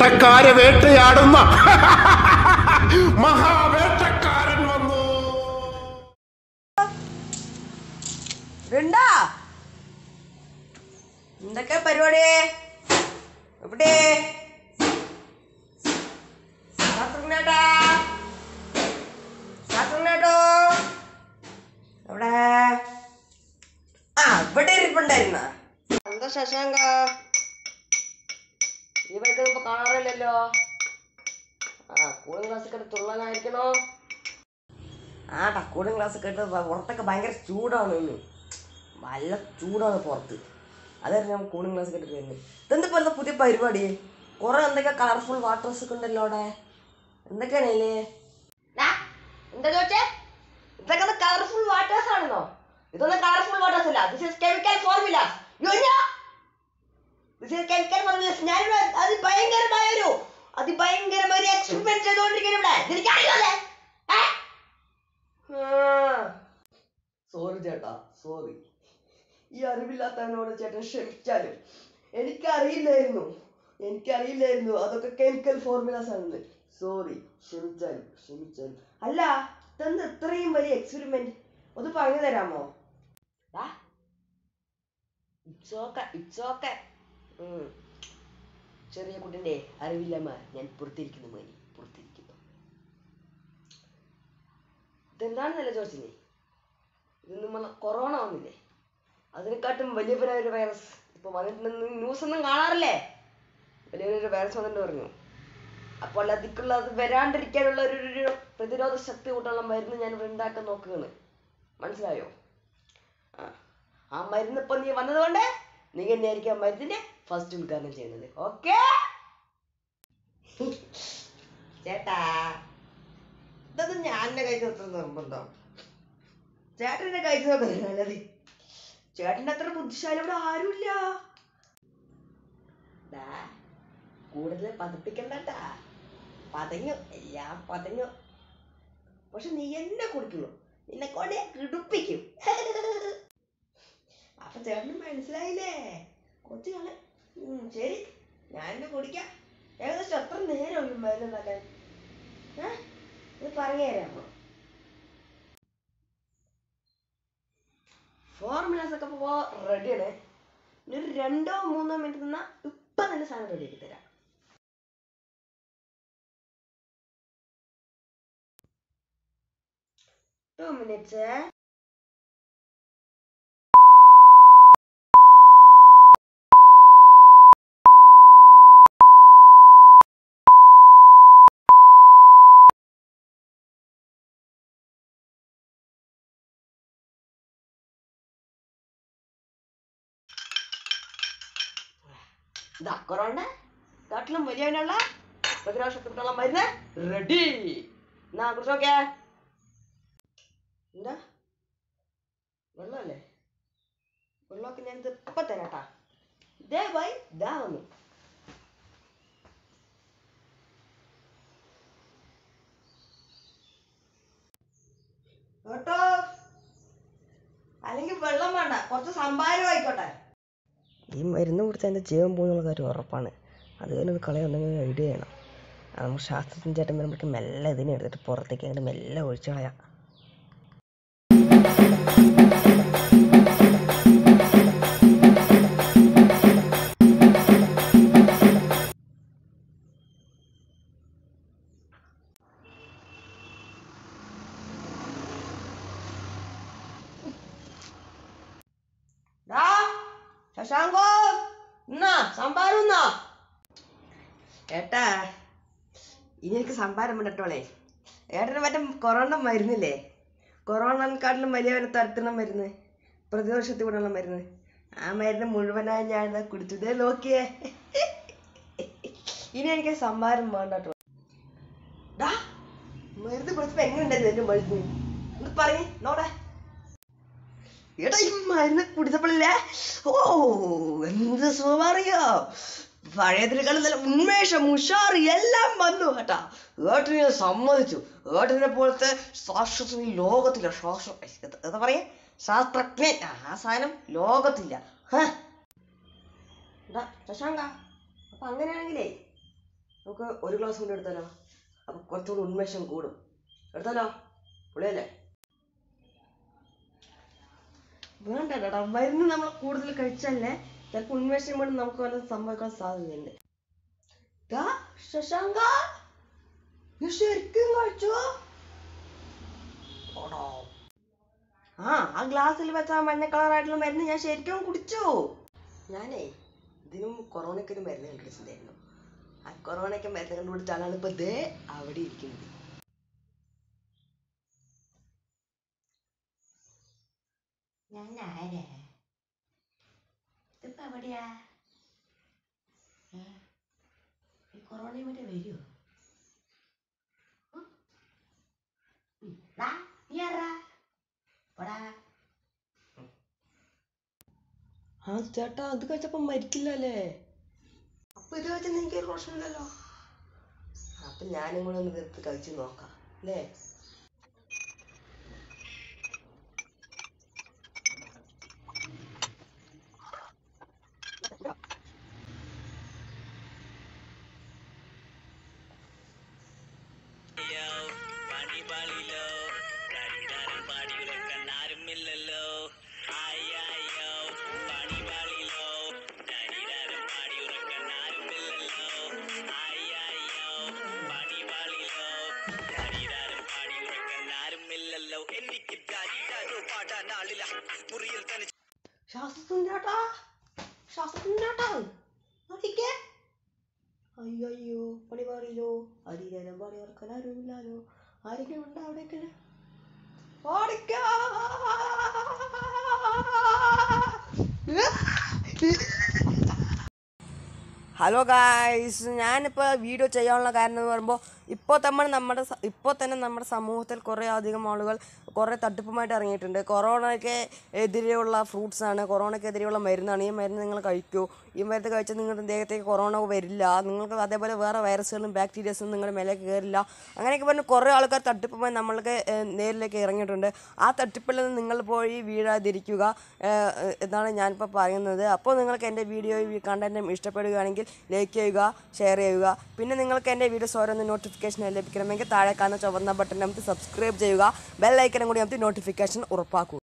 വേട്ടക്കാരെ വേട്ടയാടുന്ന മഹാവേട്ടക്കാരൻ വന്നു രണ്ടാ എന്തൊക്കെ പരിപാടി എവിടെ ശാസ്ത്രജ്ഞേട്ടാ ശാസ്ത്രജ്ഞേട്ടോ എവിടെ ആ ഇവിടെ ഇരിപ്പുണ്ടായിരുന്ന എന്താ ശശാങ്ക ഈ ബൈക്കൊന്നും ഇപ്പൊ കാണാറില്ലല്ലോ ആ കൂളിംഗ് ഗ്ലാസ് ഒക്കെ തുള്ളനായിരിക്കണോ ആട്ടാ കൂളിംഗ് ഗ്ലാസ് ഒക്കെ ഇട്ട് പുറത്തൊക്കെ ഭയങ്കര ചൂടാണ് ഇന്ന് നല്ല ചൂടാണ് പുറത്ത് അതായിരുന്നു ഞാൻ കൂളിംഗ് ഗ്ലാസ് ഒക്കെ ഇട്ടിട്ട് വരുന്നത് ഇതെന്തിപ്പോ എന്താ പുതിയ പരിപാടി കുറെ എന്തൊക്കെ കളർഫുൾ വാട്ടേഴ്സ് ഒക്കെ ഉണ്ടല്ലോ അവിടെ എന്തൊക്കെയാണ് ഇതില് ദാ, എന്താ ചോദിച്ചേ ഇതൊക്കെ കളർഫുൾ വാട്ടേഴ്സ് ആണെന്നോ ഇതൊന്നും കളർഫുൾ വാട്ടേഴ്സ് അല്ല this is chemical formulas this is chemical formulas ഞാനിവിടെ അതിഭയങ്കരമായ ഒരു അതിഭയങ്കരമായ ഒരു എക്സ്പെരിമെന്റ് ചെയ്തുകൊണ്ടിരിക്കുന്നു ഇവിടെ എനിക്കറിയാലേ സോറി ചേട്ടാ സോറി ഈ അറിവില്ലാത്തവനോട് ചേട്ടൻ ക്ഷമിച്ചാലും എനിക്കറിയില്ലായിരുന്നു എനിക്കറിയില്ലായിരുന്നു അതൊക്കെ കെമിക്കൽ ഫോർമുലാസ് ആണെന്ന് സോറി ക്ഷമിച്ചാലും ക്ഷമിച്ചാലും അല്ല ഇതെന്ത് ഇത്രയും വലിയ എക്സ്പെരിമെന്റ് ഒന്ന് പറഞ്ഞു തരാമോ ഇറ്റ്സ് ഓക്കെ ഇറ്റ്സ് ഓക്കെ ചെറിയ കുട്ടിന്റെ അറിവില്ലാമ ഞാൻ പുറത്തിരിക്കുന്നു മോനി പുറത്തിരിക്കുന്നു ഇതെന്താണെന്നല്ല ചോദിച്ചില്ലേ ഇത് നമ്മൾ കൊറോണ വന്നില്ലേ അതിനെക്കാട്ടും വലിയവരായ ഒരു വൈറസ് ഇപ്പൊ വന്നിട്ടുണ്ടെന്ന് ന്യൂസ് ഒന്നും കാണാറില്ലേ വലിയൊരു വൈറസ് വന്നിട്ട് പറഞ്ഞു അപ്പോൾ അതിക്കുള്ള അത് വരാണ്ടിരിക്കാനുള്ള ഒരു ഒരു- ഒരു പ്രതിരോധ ശക്തി കൂട്ടാനുള്ള മരുന്ന് ഞാൻ ഇവിടെ ഉണ്ടാക്കാൻ നോക്കുകയാണ് മനസ്സിലായോ ആ ആ മരുന്ന് ഇപ്പൊ നീ വന്നതുകൊണ്ട് നീ തന്നെയായിരിക്കും ആ മരുന്നിന്റെ ഫസ്റ്റ് ഉദ്ഘാടനം ചെയ്യുന്നത് ഓക്കെ ചേട്ടാ ഇതൊന്നും ഞാൻ എന്നെ കഴിച്ചു നിർത്തുന്ന നിർബന്ധം ചേട്ടനെ കഴിച്ചു നോക്കുന്നത് നല്ലത് ചേട്ടൻ്റെ അത്ര ബുദ്ധിശാലി ഇവിടെ ആരുമില്ല ദാ, കൂടുതൽ പതപ്പിക്കണ്ടട്ടാ പതഞ്ഞു എല്ലാം പതഞ്ഞു പക്ഷെ നീ എന്നെ കുടിക്കുള്ളൂ നിന്നെ കൊണ്ട് ഞാൻ കിടുപ്പിക്കും അപ്പൊ ചേട്ടന് മനസ്സിലായില്ലേ കൊച്ചു കള ശരി ഞാൻ എന്നെ കുടിക്കാം ഏകദേശം എത്ര നേരം മരുന്ന് ഉണ്ടാക്കാൻ ഏഹ് ഇത് പറഞ്ഞു തരാമോ ഫോർമുലാസ് ഒക്കെ ഇപ്പോൾ റെഡിയാണ് ഇനി ഒരു രണ്ടോ മൂന്നോ മിനിറ്റ് നിന്നാ ഇപ്പൊ തന്നെ സാധനം റെഡി ആക്കി തരാം ടു മിനിറ്റ്സ് ഇതാ കൊറോണ കാട്ടിലും വലിയവനുള്ള പ്രതിരോധ ശക്തിക്കുള്ള മരുന്ന് റെഡി എന്നാ കുറിച്ച് നോക്കിയേ എന്താ വെള്ളമല്ലേ വെള്ളമൊക്കെ ഞാൻ ഇത് ഇപ്പൊ തരാട്ടാ ദേ ബൈ ദാ വന്നു കേട്ടോ അല്ലെങ്കിൽ വെള്ളം വേണ്ട കുറച്ച് സംഭാരം ആയിക്കോട്ടെ ഈ മരുന്ന് കൊടുത്താൽ എൻ്റെ ജീവൻ പോകുന്നുള്ള കാര്യം ഉറപ്പാണ് അത് കഴിഞ്ഞ് കളയുണ്ടെങ്കിൽ ഐഡിയ ചെയ്യണം അത് നമുക്ക് ശാസ്ത്രജ്ഞ ചേട്ടൻ വരുമ്പോഴേക്കും മെല്ലെ ഇതിനെ എടുത്തിട്ട് പുറത്തേക്ക് അങ്ങോട്ട് മെല്ലെ ഒഴിച്ചു കളയാം ഡാ, ശശാങ്കോ എന്നാ സംഭാരം എന്നാ ഏട്ടാ ഇനി എനിക്ക് സംഭാരം വേണ്ടട്ടോളേ ഏട്ടന് മറ്റേ കൊറോണ മരുന്നില്ലേ കൊറോണക്കാട്ടിലും വലിയ ഒരു തരത്തിലുള്ള മരുന്ന് പ്രതിരോധ കൂടെയുള്ള മരുന്ന് ആ മരുന്ന് മുഴുവനായി ഞാൻ ഇതാ കുടിച്ചതേ നോക്കിയേ ഇനി എനിക്ക് സംഭാരം വേണ്ടട്ടോ ഡാ മരുന്ന് കുടിച്ചപ്പോ എങ്ങനെയുണ്ടായിരുന്നു എന്റെ മരുന്ന് ഒന്ന് പറയേ നോടെ എടാ ഈ മരുന്ന് കുടിച്ചപ്പോഴില്ലേ ഓ എന്ത് സുഖമറിയോ പഴയതിനേക്കാളും നല്ല ഉന്മേഷം ഉഷാറ് എല്ലാം വന്നു കേട്ടാ ഏട്ടനെ ഞാൻ സമ്മതിച്ചു ഏട്ടനെ പോലത്തെ ശാസ്ത്രജ്ഞ ഈ ലോകത്തില്ല ശാസ്ത്ര എന്താ- എന്താ പറയാ ശാസ്ത്രജ്ഞൻ ആ, ആ സാധനം ലോകത്തില്ല ഹ. എടാ ശശാങ്ക അപ്പൊ അങ്ങനെയാണെങ്കിലേ നമുക്ക് ഒരു ഗ്ലാസ് കൊണ്ട് എടുത്താലോ അപ്പോൾ കുറച്ചുകൂടി ഉന്മേഷം കൂടും എടുത്താലോ പുള്ളിയല്ലേ വേണ്ട കേട്ടോ മരുന്ന് നമ്മൾ കൂടുതൽ കഴിച്ചല്ലേ ചിലപ്പോൾ ഉന്മേഷം കൊണ്ട് നമുക്ക് വല്ലതും സംഭവിക്കാൻ സാധ്യതയുണ്ട് ദാ, ശശാങ്ക നീ ശരിക്കും കഴിച്ചോ ഓടോ. ആ ആ ഗ്ലാസ്സിൽ വെച്ച ആ മഞ്ഞ കളറായിട്ടുള്ള മരുന്ന് ഞാൻ ശരിക്കും കുടിച്ചു ഞാനേ ഇതിനും കൊറോണയ്ക്ക് ഒരു മരുന്ന് കണ്ടുപിടിച്ചിട്ടുണ്ടായിരുന്നു ആ കൊറോണയ്ക്ക് മരുന്ന് കണ്ടുപിടിച്ച ആളാണ് ഇപ്പൊ ദേ അവിടെ ഇരിക്കുന്നത് ഞാൻ ആരാ ഇതിപ്പോ എവിടെയാ ഏ? ഈ കൊറോണയും മറ്റേ വരുമോ നീ ആരാ പോടാ ആ ചേട്ടാ അത് കഴിച്ചപ്പോ മരിക്കില്ലല്ലേ അപ്പൊ ഇത് വെച്ചാൽ എനിക്ക് ഒരു പ്രശ്നമില്ലല്ലോ അപ്പൊ ഞാനും കൂടെ ഒന്ന് വെറുതെ കഴിച്ചു നോക്കാം അല്ലേ പണിപാളിലോ കരികാരൻ പാടിയുറക്കാൻ ആരുമില്ലല്ലോ ആയ്യായ്യോ പണിപാളിലോ കരികാരൻ പാടിയുറക്കാൻ ആരുമില്ലല്ലോ ആയ്യായ്യോ പണിപാളിലോ കരികാരൻ പാടിയുറക്കാൻ ആരുമില്ലല്ലോ എനിക്ക് കരികാരോ പാടാൻ ആളില്ല മുറിയിൽ തന്നെ ശാസ്ത്രം ചേട്ടാ ശാസ്ത്രം ചേട്ടാ നോക്കിക്കേ അയ്യോ പണി പാടില്ലോ അരികാരം പാടി ഓർക്കാൻ ആരുമില്ലല്ലോ ആരെങ്കിലും ഉണ്ടോ അവിടെയൊക്കെ ഓടിക്കാ ഹലോ ഗായ്സ് ഞാനിപ്പോൾ വീഡിയോ ചെയ്യാനുള്ള കാരണം എന്ന് പറയുമ്പോൾ ഇപ്പോൾ നമ്മൾ നമ്മുടെ സ- ഇപ്പോൾ തന്നെ നമ്മുടെ സമൂഹത്തിൽ കുറേ അധികം ആളുകൾ കുറേ തട്ടിപ്പുമായിട്ട് ഇറങ്ങിയിട്ടുണ്ട് കൊറോണയ്ക്ക് എതിരെയുള്ള ഫ്രൂട്ട്സ് ആണ് കൊറോണയ്ക്കെതിരെയുള്ള മരുന്നാണ് ഈ മരുന്ന് നിങ്ങൾ കഴിക്കൂ ഈ മരുന്ന് കഴിച്ചാൽ നിങ്ങളുടെ ദേഹത്തേക്ക് കൊറോണ വരില്ല നിങ്ങൾക്ക് അതേപോലെ വേറെ വൈറസുകളും ബാക്ടീരിയസും നിങ്ങളുടെ മേലേക്ക് കയറില്ല അങ്ങനെയൊക്കെ പറഞ്ഞ് കുറേ ആൾക്കാർ തട്ടിപ്പുമായി നമ്മൾക്ക് ഏഹ്, നേരിലേക്ക് ഇറങ്ങിയിട്ടുണ്ട് ആ തട്ടിപ്പിൽ നിന്ന് നിങ്ങൾ പോയി വീഴാതിരിക്കുക ഏഹ്, എന്നാണ് ഞാനിപ്പോൾ പറയുന്നത് അപ്പോൾ നിങ്ങൾക്ക് എൻ്റെ വീഡിയോ ഈ കണ്ടൻറ്റും ഇഷ്ടപ്പെടുകയാണെങ്കിൽ ലൈക്ക് ചെയ്യുക ഷെയർ ചെയ്യുക പിന്നെ നിങ്ങൾക്ക് എൻ്റെ വീഡിയോസ് ഓരോന്ന് നോട്ടിഫിക്കേഷൻ ലഭിക്കണമെങ്കിൽ താഴെ കാണുന്ന ചുവന്ന ബട്ടൺ നമുക്ക് സബ്സ്ക്രൈബ് ചെയ്യുക ബെൽ ഐക്കനും കൂടി നമുക്ക് നോട്ടിഫിക്കേഷൻ ഉറപ്പാക്കുക